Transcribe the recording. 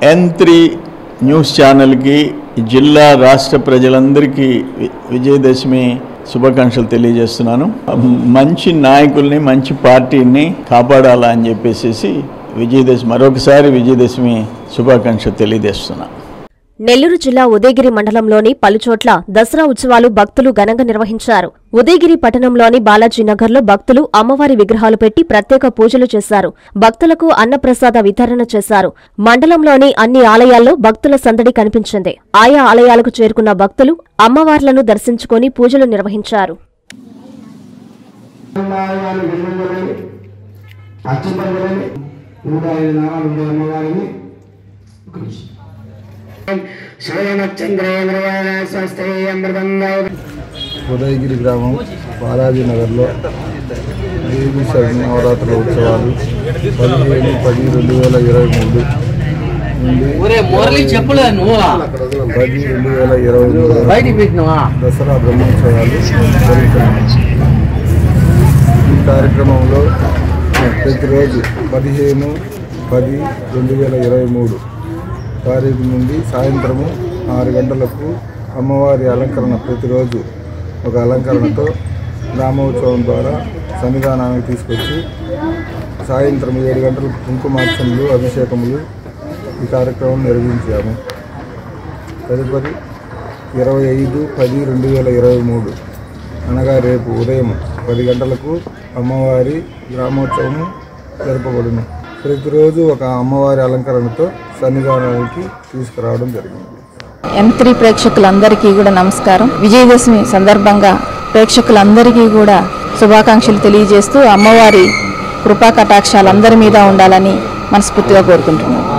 N three news ఛానల్కి జిల్లా రాష్ట్ర ప్రజలందరికీ వి- విజయదశమి శుభాకాంక్షలు తెలియజేస్తున్నాను మంచి నాయకుల్ని మంచి పార్టీని కాపాడాలా అని చెప్పేసి విజయదశమి మరొకసారి విజయదశమి శుభాకాంక్షలు తెలియజేస్తున్నాను నెల్లూరు జిల్లా ఉదయగిరి మండలంలోని పలుచోట్ల దసరా ఉత్సవాలు భక్తులు ఘనంగా నిర్వహించారు ఉదయగిరి పట్టణంలోని బాలాజీ నగర్లో భక్తులు అమ్మవారి విగ్రహాలు పెట్టి ప్రత్యేక పూజలు చేశారు భక్తులకు అన్నప్రసాద వితరణ చేశారు మండలంలోని అన్ని ఆలయాల్లో భక్తుల సందడి కనిపించింది ఆయా ఆలయాలకు చేరుకున్న భక్తులు అమ్మవార్లను దర్శించుకొని పూజలు నిర్వహించారు అమ్మవారిని విలువలని అర్చింపబడని నూట ఐదు నామాలు ఉండే అమ్మవారిని శ్రీమచ్చంద్రేంద్రయాణ స్వస్తి అమృతం ఉదయగిరి గ్రామం బాలాజీ నగర్లో దేవి శరణి నవరాత్రుల ఉత్సవాలు పదిహేను పది రెండు వేల ఇరవై మూడు నుండి ఒరే మురళి చెప్పులే నువ్వు పది రెండు వేల ఇరవై మూడు బయటికి పెట్టినవా దసరా బ్రహ్మోత్సవాలు జరుగుతున్నాయి ఈ కార్యక్రమంలో ప్రతిరోజు పదిహేను పది రెండు వేల ఇరవై మూడు తారీఖు నుండి సాయంత్రము ఆరు గంటలకు అమ్మవారి అలంకరణ ప్రతిరోజు ఒక అలంకరణతో గ్రామోత్సవం ద్వారా సన్నిధానానికి తీసుకొచ్చి సాయంత్రం ఏడు గంటలకు కుంకుమార్చనలు అభిషేకములు ఈ కార్యక్రమం నిర్వహించాము తదుపరి ఇరవై ఐదు పది రెండు వేల ఇరవై మూడు అనగా రేపు ఉదయం పది గంటలకు అమ్మవారి గ్రామోత్సవం జరపబడును ప్రతిరోజు ఒక అమ్మవారి అలంకరణతో సన్నిధానానికి తీసుకురావడం జరిగింది ఎం త్రీ ప్రేక్షకులందరికీ కూడా నమస్కారం విజయదశమి సందర్భంగా ప్రేక్షకులందరికీ కూడా శుభాకాంక్షలు తెలియజేస్తూ అమ్మవారి కృపా కటాక్షాలు అందరి మీద ఉండాలని మనస్ఫూర్తిగా కోరుకుంటున్నాను